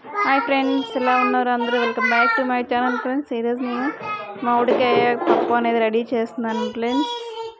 hi friends ఎలా ఉన్నారు అందరూ welcome back to my channel friends ఈరోజు నేను మామిడికాయ పప్పు అనేది రెడీ చేస్తున్నాను ఫ్రెండ్స్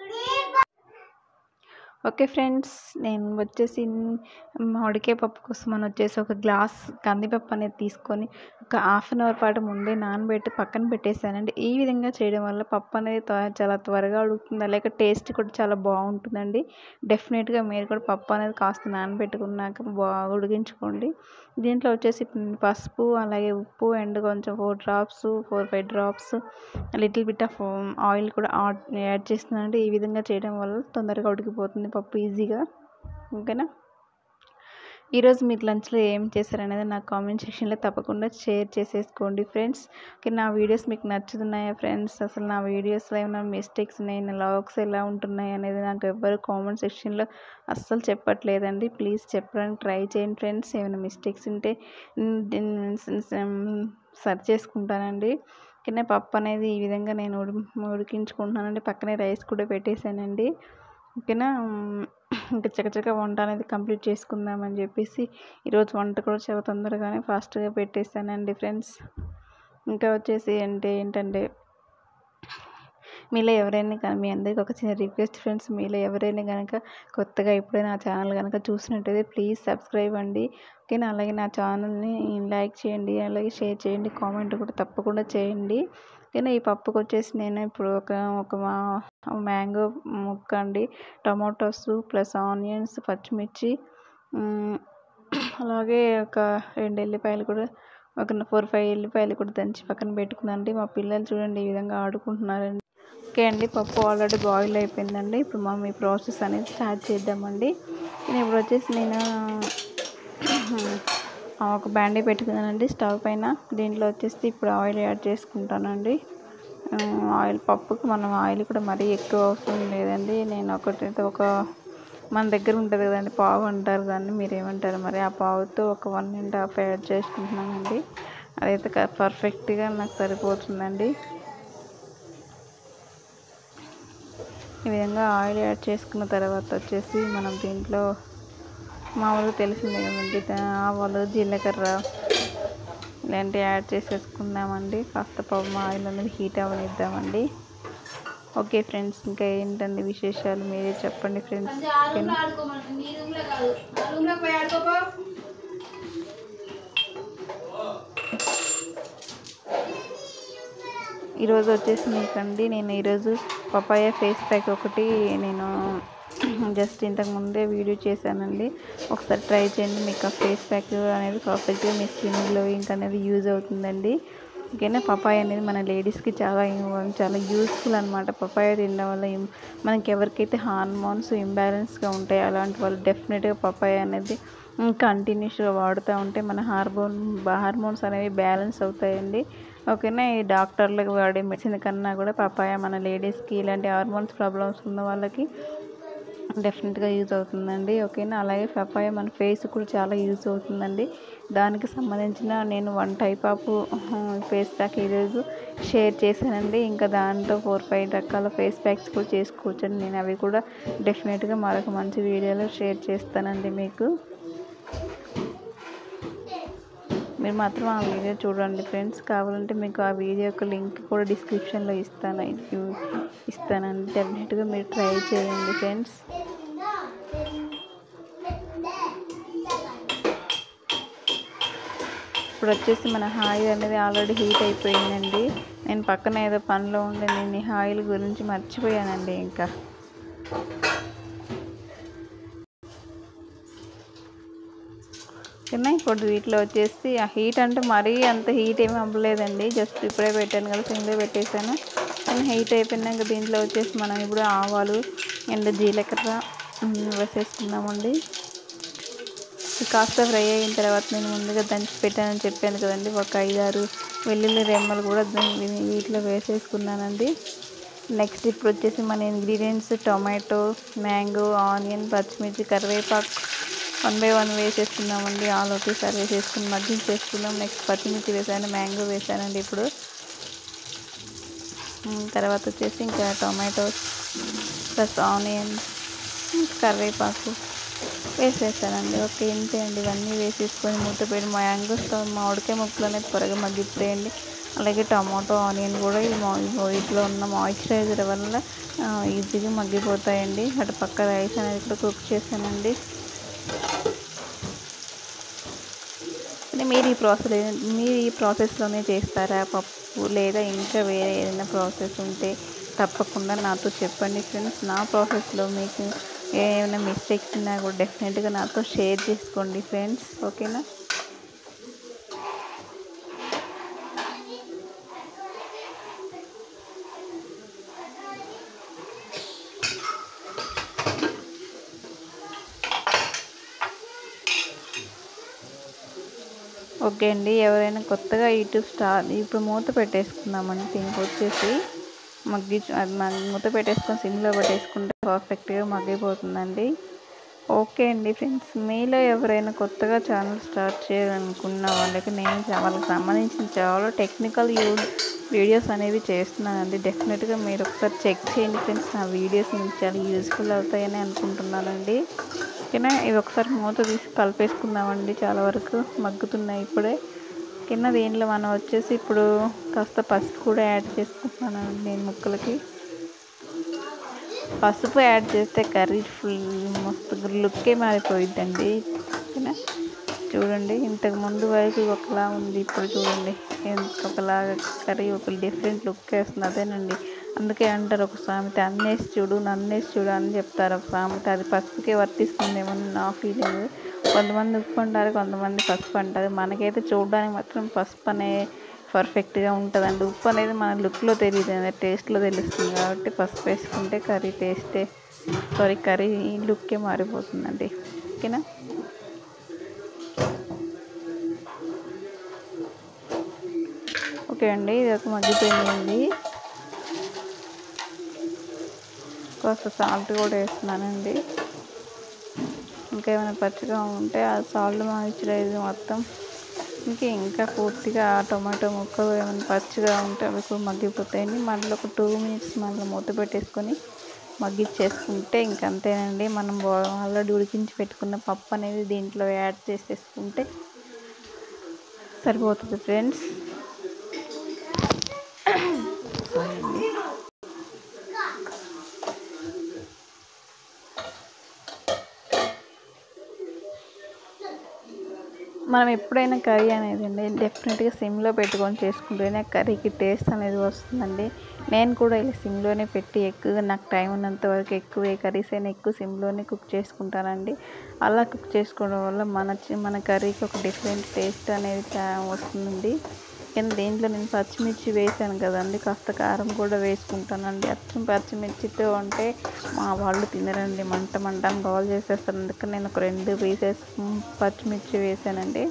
ఓకే ఫ్రెండ్స్ నేను వచ్చేసి మామిడికాయ పప్పు కోసం అని వచ్చేసి ఒక గ్లాస్ కందిపప్పు అనేది తీసుకొని ఒక హాఫ్ అన్ అవర్ పాటు ముందే నానబెట్టి పక్కన పెట్టేశానండి ఈ విధంగా చేయడం వల్ల పప్పు అనేది త్వ- చాలా త్వరగా ఉడుకుతుంది అలాగే టేస్ట్ కూడా చాలా బాగుంటుందండి డెఫినెట్గా మీరు కూడా పప్పు అనేది కాస్త నానబెట్టుకున్నాక బాగా ఉడికించుకోండి దీంట్లో వచ్చేసి పసుపు అలాగే ఉప్పు అండ్ కొంచెం four drops four five drops little bit of oil కూడా ఆడ్- యాడ్ చేస్తున్నానండి ఈ విధంగా చేయడం వల్ల తొందరగా ఉడికిపోతుంది పప్పు ఈజీగా ఓకేనా ఈరోజు మీరు లంచ్లో ఏం చేశారనేది నాకు కామెంట్ సెక్షన్లో తప్పకుండా షేర్ చేసేసుకోండి ఫ్రెండ్స్ ఓకే నా వీడియోస్ మీకు నచ్చుతున్నాయా ఫ్రెండ్స్ అసలు నా వీడియోస్లో ఏమైనా మిస్టేక్స్ ఉన్నాయి నా లాగ్స్ ఎలా ఉంటున్నాయి అనేది నాకు ఎవ్వరు కామెంట్ సెక్షన్లో అస్సలు చెప్పట్లేదండి ప్లీజ్ చెప్పడానికి ట్రై చేయండి ఫ్రెండ్స్ ఏమైనా మిస్టేక్స్ ఉంటే సర్చ్ చేసుకుంటానండి కింద పప్పు అనేది ఈ విధంగా నేను ఉడి ఉడికించుకుంటున్నానండి పక్కనే రైస్ కూడా పెట్టేశానండి ఓకేనా ఉమ్, ఇంకా చకచక వంట అనేది కంప్లీట్ చేసుకుందామని చెప్పేసి ఈరోజు వంట కూడా చాలా తొందరగానే ఫాస్ట్గా పెట్టేశానండి ఫ్రెండ్స్ ఇంకా వచ్చేసి అంటే ఏంటంటే మీలో ఎవరైనా కానీ మీ అందరికీ ఒక చిన్న రిక్వెస్ట్ ఫ్రెండ్స్ మీలో ఎవరైనా కనుక కొత్తగా ఇప్పుడే నా ఛానల్ కనుక చూసినట్టయితే ప్లీజ్ సబ్స్క్రైబ్ అండి ఓకేనా అలాగే నా ఛానల్ని లైక్ చేయండి అలాగే షేర్ చేయండి కామెంట్ కూడా తప్పకుండా చేయండి ఓకేనా ఈ పప్పుకి వచ్చేసి నేను ఇప్పుడు ఒక ఒక మా- మ్యాంగో ముక్క అండి టమాటోస్ ప్లస్ ఆనియన్స్ పచ్చిమిర్చి మ్, అలాగే ఒక రెండు ఎల్లిపాయలు కూడా ఒక ఫోర్ ఫైవ్ ఎల్లిపాయలు కూడా దంచి పక్కన పెట్టుకున్నానండి మా పిల్లలు చూడండి ఈ విధంగా ఆడుకుంటున్నారండి ఓకే అండి పప్పు ఆల్రెడీ బాయిల్ అయిపోయిందండి ఇప్పుడు మనం ఈ ప్రాసెస్ అనేది స్టార్ట్ చేద్దామండి నేను ఇప్పుడు వచ్చేసి నేను ఆ, ఒక బ్యాండీ పెట్టుకున్నానండి స్టవ్ పైన దీంట్లో వచ్చేసి ఇప్పుడు ఆయిల్ యాడ్ చేసుకుంటానండి ఆ, ఆయిల్ పప్పుకి మనం ఆయిల్ కూడా మరీ ఎక్కువ అవసరం లేదండి నేను ఒకటి ఒక మన దగ్గర ఉంటుంది కదండి పావు అంటారు దాన్ని మీరు ఏమంటారు మరి ఆ పావుతో ఒక వన్ అండ్ హాఫ్ యాడ్ చేసుకుంటున్నానండి అదైతే క- పర్ఫెక్ట్గా నాకు సరిపోతుందండి ఈ విధంగా ఆయిల్ యాడ్ చేసుకున్న తర్వాత వచ్చేసి మనం దీంట్లో మామూలుగా తెలిసిందే కదండి దా- ఆవాలు జీలకర్ర ఇలాంటివి యాడ్ చేసేసుకుందామండి కాస్త పప్పు ఆయిల్ అనేది హీట్ అవ్వనిద్దామండి ఓకే ఫ్రెండ్స్ ఇంకా ఏంటండి విశేషాలు మీరే చెప్పండి ఫ్రెండ్స్ ఓకేనా ఈరోజు వచ్చేసి మీకండి నేను ఈరోజు పపాయ ఫేస్ ప్యాక్ ఒకటి నేను జస్ట్ ఇంతకు ముందే వీడియో చేశానండి ఒకసారి ట్రై చేయండి మీకు ఆ ఫేస్ ప్యాక్ అనేది పర్ఫెక్ట్గా మీ స్కిన్ గ్లోయింగ్ అనేది యూజ్ అవుతుందండి ఓకేనా పపాయ అనేది మన లేడీస్కి చాలా ఇం- చాలా యూస్ఫుల్ అనమాట పపాయ తినడం వల్ల ఇం- మనకి ఎవరికైతే హార్మోన్స్ ఇంబ్యాలెన్స్గా ఉంటాయో అలాంటి వాళ్ళు డెఫినెట్గా పపాయ అనేది కంటిన్యూస్గా వాడుతూ ఉంటే మన హార్మోన్ హార్మోన్స్ అనేవి బ్యాలెన్స్ అవుతాయండి ఓకేనా ఈ డాక్టర్లకు వాడే మెడిసిన్ కన్నా కూడా పపాయ మన లేడీస్కి ఇలాంటి హార్మోన్స్ ప్రాబ్లమ్స్ ఉన్న వాళ్ళకి డెఫినెట్గా యూజ్ అవుతుందండి ఓకేనా అలాగే పపాయ మన ఫేస్ కూడా చాలా యూజ్ అవుతుందండి దానికి సంబంధించిన నేను one type of face pack ఈరోజు షేర్ చేశానండి ఇంకా దాంట్లో ఫోర్ ఫైవ్ రకాల ఫేస్ ప్యాక్స్ కూడా చేసుకోవచ్చండి నేను అవి కూడా డెఫినెట్గా మరొక మంచి వీడియోలో షేర్ చేస్తానండి మీకు మీరు మాత్రం ఆ వీడియో చూడండి ఫ్రెండ్స్ కావాలంటే మీకు ఆ వీడియో యొక్క లింక్ కూడా డిస్క్రిప్షన్లో ఇస్తాను ఇ- ఇస్తానండి డెఫినెట్గా మీరు ట్రై చేయండి ఫ్రెండ్స్ ఇప్పుడు వచ్చేసి మన ఆయిల్ అనేది ఆల్రెడీ హీట్ అయిపోయిందండి నేను పక్కన ఏదో పనిలో ఉండి నేను ఈ ఆయిల్ గురించి మర్చిపోయానండి ఇంకా ఓకేనా ఇప్పుడు వీటిలో వచ్చేసి ఆ హీట్ అంటే మరీ అంత హీట్ ఏమీ అవ్వలేదండి జస్ట్ ఇప్పుడే పెట్టాను కదా సిమ్లో పెట్టేశాను కానీ హీట్ అయిపోయినాక దీంట్లో వచ్చేసి మనం ఇప్పుడు ఆవాలు అండ్ జీలకర్ర ఉమ్, వేసేసుకుందామండి ఇది కాస్త ఫ్రై అయిన తర్వాత నేను ముందుగా దంచి పెట్టానని చెప్పాను కదండి ఒక ఐదారు వెల్లుల్లి రెమ్మలు కూడా దీని- దీని- వీటిలో వేసేసుకున్నానండి నెక్స్ట్ ఇప్పుడు వచ్చేసి మన ఇంగ్రీడియంట్స్ టొమాటో మ్యాంగో ఆనియన్ పచ్చిమిర్చి కరివేపాకు వన్ బై వన్ వేసేసుకుందామండి ఆల్ ఒకేసారి వేసేసుకుని మగ్గించేసుకుందాం నెక్స్ట్ పచ్చిమిర్చి వేసాను మ్యాంగో వేసానండి ఇప్పుడు ఉమ్, తర్వాత వచ్చేసి ఇంకా టొమాటోస్ ప్లస్ ఆనియన్ కరివేపాకు వేసేసానండి ఓకే ఇంతే అండి ఇవన్నీ వేసేసుకొని మూత పెట్టి మ్యాంగోస్ మామిడికాయ ముక్కలు అనేది త్వరగా మగ్గిపోయాయండి అలాగే టమాటో ఆనియన్ కూడా ఈ మా వీటిలో ఉన్న మాయిశ్చరైజర్ వల్ల ఈజీగా మగ్గిపోతాయండి అటు పక్క రైస్ అనేది కూడా కుక్ చేశానండి మీరు ఈ ప్రాసెస్ మీరు ఈ ప్రాసెస్లోనే చేస్తారా పప్పు లేదా ఇంకా వేరే ఏదైనా ప్రాసెస్ ఉంటే తప్పకుండా నాతో చెప్పండి ఫ్రెండ్స్ నా ప్రాసెస్లో మీకు ఏమైనా మిస్టేక్స్ ఉన్నా కూడా డెఫినెట్గా నాతో షేర్ చేసుకోండి ఫ్రెండ్స్ ఓకేనా ఓకే అండి ఎవరైనా కొత్తగా యూట్యూబ్ స్టార్ ఇప్పుడు మూత పెట్టేసుకుందామండి దీనికి వచ్చేసి మగ్గి అది మూత పెట్టేసుకొని సిమ్లో పెట్టేసుకుంటే పర్ఫెక్ట్గా మగ్గిపోతుందండి ఓకే అండి ఫ్రెండ్స్ మీలో ఎవరైనా కొత్తగా ఛానల్ స్టార్ట్ చేయాలనుకున్న వాళ్ళకి నేను వాళ్ళకి సంబంధించిన చాలా టెక్నికల్ యూ వీడియోస్ అనేవి చేస్తున్నానండి డెఫినెట్గా మీరు ఒకసారి చెక్ చేయండి ఫ్రెండ్స్ నా వీడియోస్ మీకు చాలా యూస్ఫుల్ అవుతాయని అనుకుంటున్నానండి ఓకేనా ఇవి ఒకసారి మూత తీసి కలిపేసుకుందామండి చాలా వరకు మగ్గుతున్నాయి ఇప్పుడే కింద దీంట్లో మనం వచ్చేసి ఇప్పుడు కాస్త పసుపు కూడా యాడ్ చేసుకుంటున్నాను నేను ముక్కలకి పసుపు యాడ్ చేస్తే కర్రీ ఫుల్ మస్తు లుక్కే మారిపోయిద్దండి ఓకేనా చూడండి ఇంతకు ముందు వరకు ఒకలా ఉంది ఇప్పుడు చూడండి ఒకలాగా కర్రీ ఒక డిఫరెంట్ లుక్ వేస్తుంది అదేనండి అందుకే అంటారు ఒక సామెత అన్నేసి చూడు నన్నేసి చూడు అని చెప్తారు ఒక సామెత అది పసుపుకే వర్తిస్తుందేమో నా ఫీలింగ్ కొంతమంది ఉప్పు అంటారు కొంతమంది పసుపు అంటారు మనకైతే చూడడానికి మాత్రం పసుపు అనే పర్ఫెక్ట్గా ఉంటుందండి ఉప్పు అనేది మన లుక్లో తెలియదు అనేది టేస్ట్లో తెలుస్తుంది కాబట్టి పసుపు వేసుకుంటే కర్రీ టేస్టే సారీ కర్రీ లుక్కే మారిపోతుందండి ఓకేనా ఓకే అండి ఇది ఒక మగ్గిపోయింది కాస్త సాల్ట్ కూడా వేస్తున్నానండి ఇంకా ఏమైనా పచ్చిగా ఉంటే ఆ సాల్ట్ మాయిశ్చరైజ్ మొత్తం ఇంకా ఇంకా పూర్తిగా టొమాటో ముక్కలు ఏమైనా పచ్చిగా ఉంటే అవి కూడా మగ్గిపోతాయండి మళ్ళీ ఒక టూ మినిట్స్ మళ్ళీ మూత పెట్టేసుకొని మగ్గిచ్చేసుకుంటే ఇంకంతేనండి మనం ఆల్రెడీ ఉడికించి పెట్టుకున్న పప్పు అనేది దీంట్లో యాడ్ చేసేసుకుంటే సరిపోతుంది ఫ్రెండ్స్ సారీ అండి మనం ఎప్పుడైనా కర్రీ అనేది అండి డెఫినెట్గా సిమ్లో పెట్టుకొని చేసుకుంటేనే కర్రీకి టేస్ట్ అనేది వస్తుందండి నేను కూడా ఇలా సిమ్లోనే పెట్టి ఎక్కువగా నాకు టైం ఉన్నంత వరకు ఎక్కువ ఏ కర్రీస్ అయినా ఎక్కువ సిమ్లోనే కుక్ చేసుకుంటానండి అలా కుక్ చేసుకోవడం వల్ల మన మన కర్రీకి ఒక డిఫరెంట్ టేస్ట్ అనేది వస్తుందండి కానీ దీంట్లో నేను పచ్చిమిర్చి వేసాను కదండి కాస్త కారం కూడా వేసుకుంటానండి అచ్చం పచ్చిమిర్చితో ఉంటే మా వాళ్ళు తినరండి మంట మంట అని గోల్ చేసేస్తారు అందుకని నేను ఒక రెండు పీసెస్ పచ్చిమిర్చి వేసానండి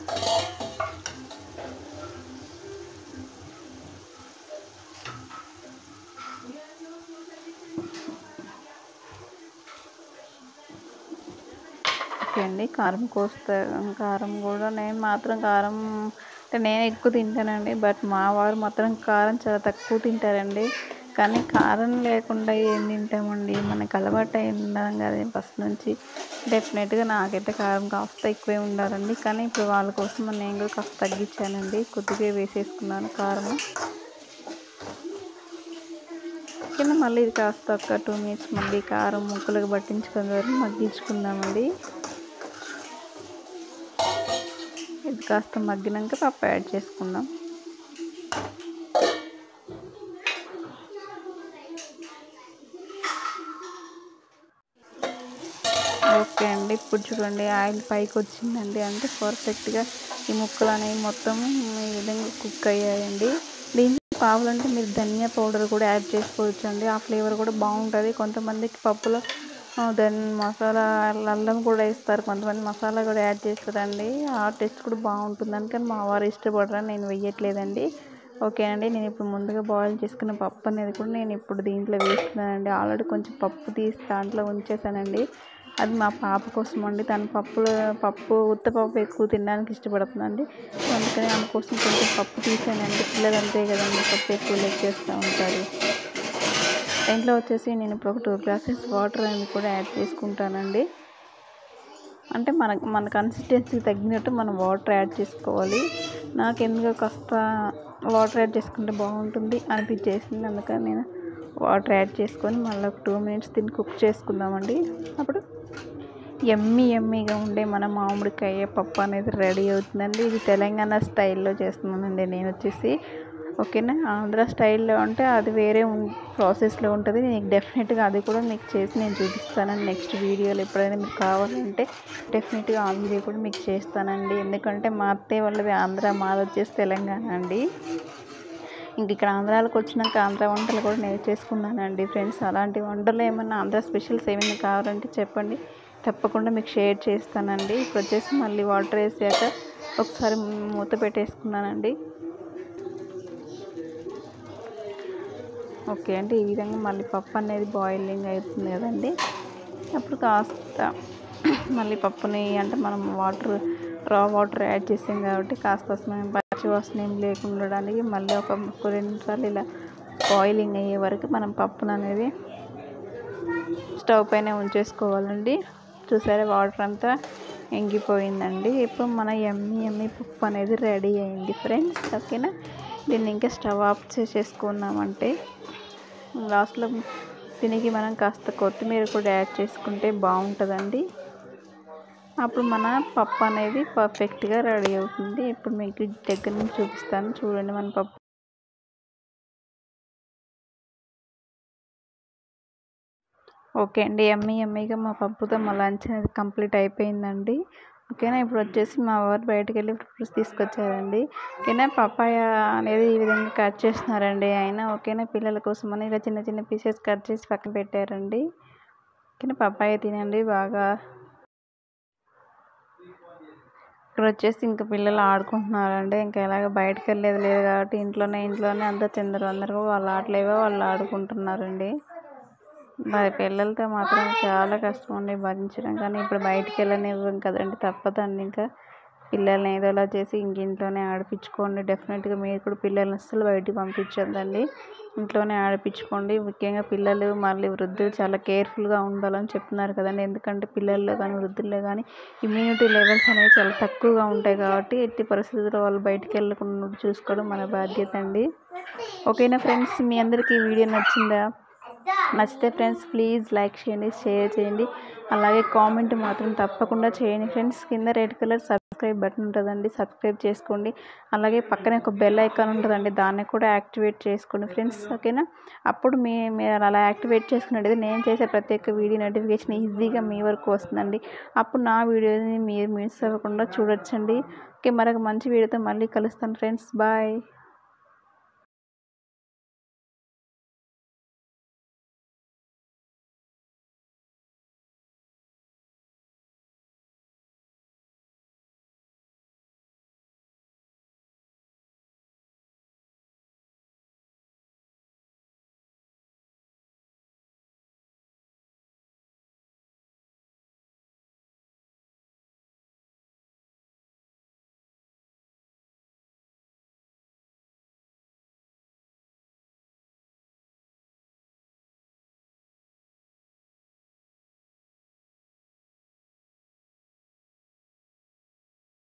ఓకే అండి కారం కోస్తా కారం కూడా నేను మాత్రం కారం అంటే నేను ఎక్కువ తింటానండి బట్ మా వారు మాత్రం కారం చాలా తక్కువ తింటారండి కానీ కారం లేకుండా ఏం తింటామండి మనకు అలవాటు అయి ఉన్నాం కదా ఫస్ట్ నుంచి డెఫినెట్గా నాకైతే కారం కాస్త ఎక్కువే ఉండాలండి కానీ ఇప్పుడు వాళ్ళ కోసం నేను కూడా కాస్త తగ్గించానండి కొద్దిగా వేసేసుకున్నాను కారం కింద మళ్ళీ ఇది కాస్త ఒక టూ మినిట్స్ మళ్ళీ కారం ముక్కలకు పట్టించుకున్న వరకు మగ్గించుకుందామండి ఇది కాస్త మగ్గినాక పప్పు యాడ్ చేసుకుందాం ఓకే అండి ఇప్పుడు చూడండి ఆయిల్ పైకి వచ్చిందండి అంటే పర్ఫెక్ట్గా ఈ ముక్కలు అనేవి మొత్తం ఈ విధంగా కుక్ అయ్యాయండి దీంట్లో కావాలంటే మీరు ధనియా పౌడర్ కూడా యాడ్ చేసుకోవచ్చు అండి ఆ ఫ్లేవర్ కూడా బాగుంటుంది కొంతమందికి పప్పులో దెన్ మసాలా అల్లం కూడా వేస్తారు కొంతమంది మసాలా కూడా యాడ్ చేస్తారండి ఆ టేస్ట్ కూడా బాగుంటుంది అందుకని మా వారు ఇష్టపడరని నేను వేయట్లేదండి ఓకే అండి నేను ఇప్పుడు ముందుగా బాయిల్ చేసుకున్న పప్పు అనేది కూడా నేను ఇప్పుడు దీంట్లో వేస్తున్నానండి ఆల్రెడీ కొంచెం పప్పు తీసి దాంట్లో ఉంచేసానండి అది మా పాప కోసం అండి తన పప్పులో పప్పు ఉత్తపప్పు ఎక్కువ తినడానికి ఇష్టపడుతుందండి అందుకని ఆమె కోసం కొంచెం పప్పు తీసానండి పిల్లలు అంతే కదండి పప్పు ఎక్కువ లెక్ చేస్తూ ఉంటారు దీంట్లో వచ్చేసి నేను ఇప్పుడు ఒక టూ గ్లాసెస్ వాటర్ అనేది కూడా యాడ్ చేసుకుంటానండి అంటే మన మన కన్సిస్టెన్సీకి తగ్గినట్టు మనం వాటర్ యాడ్ చేసుకోవాలి నాకు ఎందుకో కాస్త వాటర్ యాడ్ చేసుకుంటే బాగుంటుంది అనిపించేసింది అందుకని నేను వాటర్ యాడ్ చేసుకొని మళ్ళీ ఒక టూ మినిట్స్ దీన్ని కుక్ చేసుకుందామండి అప్పుడు ఎమ్మి ఎమ్మిగా ఉండే మన మామిడికాయ పప్పు అనేది రెడీ అవుతుందండి ఇది తెలంగాణ స్టైల్లో చేస్తున్నానండి నేను వచ్చేసి ఓకేనా ఆంధ్ర స్టైల్లో అంటే అది వేరే ప్రాసెస్లో ఉంటుంది నేను డెఫినెట్గా అది కూడా మీకు చేసి నేను చూపిస్తానండి నెక్స్ట్ వీడియోలో ఎప్పుడైనా మీకు కావాలంటే డెఫినెట్గా ఆ వీడియో కూడా మీకు చేస్తానండి ఎందుకంటే మా అత్తయ్య వాళ్ళది ఆంధ్ర మాది వచ్చేసి తెలంగాణ అండి ఇంక ఇక్కడ ఆంధ్రాలకు వచ్చినాక ఆంధ్ర వంటలు కూడా నేర్చేసుకున్నానండి ఫ్రెండ్స్ అలాంటి వంటలు ఏమన్నా ఆంధ్ర స్పెషల్స్ ఏమైనా కావాలంటే చెప్పండి తప్పకుండా మీకు షేర్ చేస్తానండి ఇప్పుడు వచ్చేసి మళ్ళీ వాటర్ వేసాక ఒకసారి మూత పెట్టేసుకున్నానండి ఓకే అంటే ఈ విధంగా మళ్ళీ పప్పు అనేది బాయిలింగ్ అవుతుంది కదండి అప్పుడు కాస్త మళ్ళీ పప్పుని అంటే మనం వాటర్ రా వాటర్ యాడ్ చేసాం కాబట్టి కాస్త స్మెల్ పచ్చి వాసన ఏం లేకుండా ఉండడానికి మళ్ళీ ఒక ఒక రెండు నిమిషాలు ఇలా బాయిలింగ్ అయ్యే వరకు మనం పప్పును అనేది స్టవ్ పైన ఉంచేసుకోవాలండి చూసారా వాటర్ అంతా ఎంగిపోయిందండి ఇప్పుడు మన ఎమ్మి ఎమ్మి పప్పు అనేది రెడీ అయింది ఫ్రెండ్స్ ఓకేనా దీన్ని ఇంకా స్టవ్ ఆఫ్ చేసేసుకున్నామంటే లాస్ట్లో దీనికి మనం కాస్త కొత్తిమీర కూడా యాడ్ చేసుకుంటే బాగుంటుందండి అప్పుడు మన పప్పు అనేది పర్ఫెక్ట్గా రెడీ అవుతుంది ఇప్పుడు మీకు దగ్గర నుంచి చూపిస్తాను చూడండి మన పప్పు ఓకే అండి ఎమ్మీ ఎమ్మీగా మా పప్పుతో మా లంచ్ అనేది కంప్లీట్ అయిపోయిందండి ఓకేనా ఇప్పుడు వచ్చేసి మా వారు బయటకు వెళ్ళి ఫ్రూట్స్ తీసుకొచ్చారండి ఓకేనా పపాయ అనేది ఈ విధంగా కట్ చేస్తున్నారండి ఆయన ఓకేనా పిల్లల కోసం అని ఇలా చిన్న చిన్న పీసెస్ కట్ చేసి పక్కన పెట్టారండి ఓకేనా పపాయ తినండి బాగా ఇక్కడ వచ్చేసి ఇంకా పిల్లలు ఆడుకుంటున్నారండి ఇంకా ఎలాగ బయటకు వెళ్ళేది లేదు కాబట్టి ఇంట్లోనే ఇంట్లోనే అంతా చిందరు అందరూ వాళ్ళ ఆటలేవో వాళ్ళు ఆడుకుంటున్నారండి మరి పిల్లలతో మాత్రం చాలా కష్టం అండి భరించడం కానీ ఇప్పుడు బయటికి వెళ్ళనివ్వం కదండి తప్పదండి ఇంకా పిల్లల్ని ఏదోలా చేసి ఇంక ఇంట్లోనే ఆడిపించుకోండి డెఫినెట్గా మీరు కూడా పిల్లల్ని అస్సలు బయటికి పంపించొద్దండి ఇంట్లోనే ఆడిపించుకోండి ముఖ్యంగా పిల్లలు మళ్ళీ వృద్ధులు చాలా కేర్ఫుల్గా ఉండాలని చెప్తున్నారు కదండి ఎందుకంటే పిల్లల్లో కానీ వృద్ధుల్లో కానీ ఇమ్యూనిటీ లెవెల్స్ అనేవి చాలా తక్కువగా ఉంటాయి కాబట్టి ఎట్టి పరిస్థితుల్లో వాళ్ళు బయటికి వెళ్ళకుండా చూసుకోవడం మన బాధ్యత అండి ఓకేనా ఫ్రెండ్స్ మీ అందరికీ ఈ వీడియో నచ్చిందా నచ్చితే ఫ్రెండ్స్ ప్లీజ్ లైక్ చేయండి షేర్ చేయండి అలాగే కామెంట్ మాత్రం తప్పకుండా చేయండి ఫ్రెండ్స్ కింద రెడ్ కలర్ సబ్స్క్రైబ్ బటన్ ఉంటుందండి సబ్స్క్రైబ్ చేసుకోండి అలాగే పక్కనే ఒక బెల్ ఐకాన్ ఉంటుందండి దాన్ని కూడా యాక్టివేట్ చేసుకోండి ఫ్రెండ్స్ ఓకేనా అప్పుడు మీ మీరు అలా యాక్టివేట్ చేసుకున్నట్టయితే నేను చేసే ప్రతి ఒక్క వీడియో నోటిఫికేషన్ ఈజీగా మీ వరకు వస్తుందండి అప్పుడు నా వీడియోని మీరు మిస్ అవ్వకుండా చూడొచ్చండి ఓకే మరొక మంచి వీడియోతో మళ్ళీ కలుస్తాను ఫ్రెండ్స్ బాయ్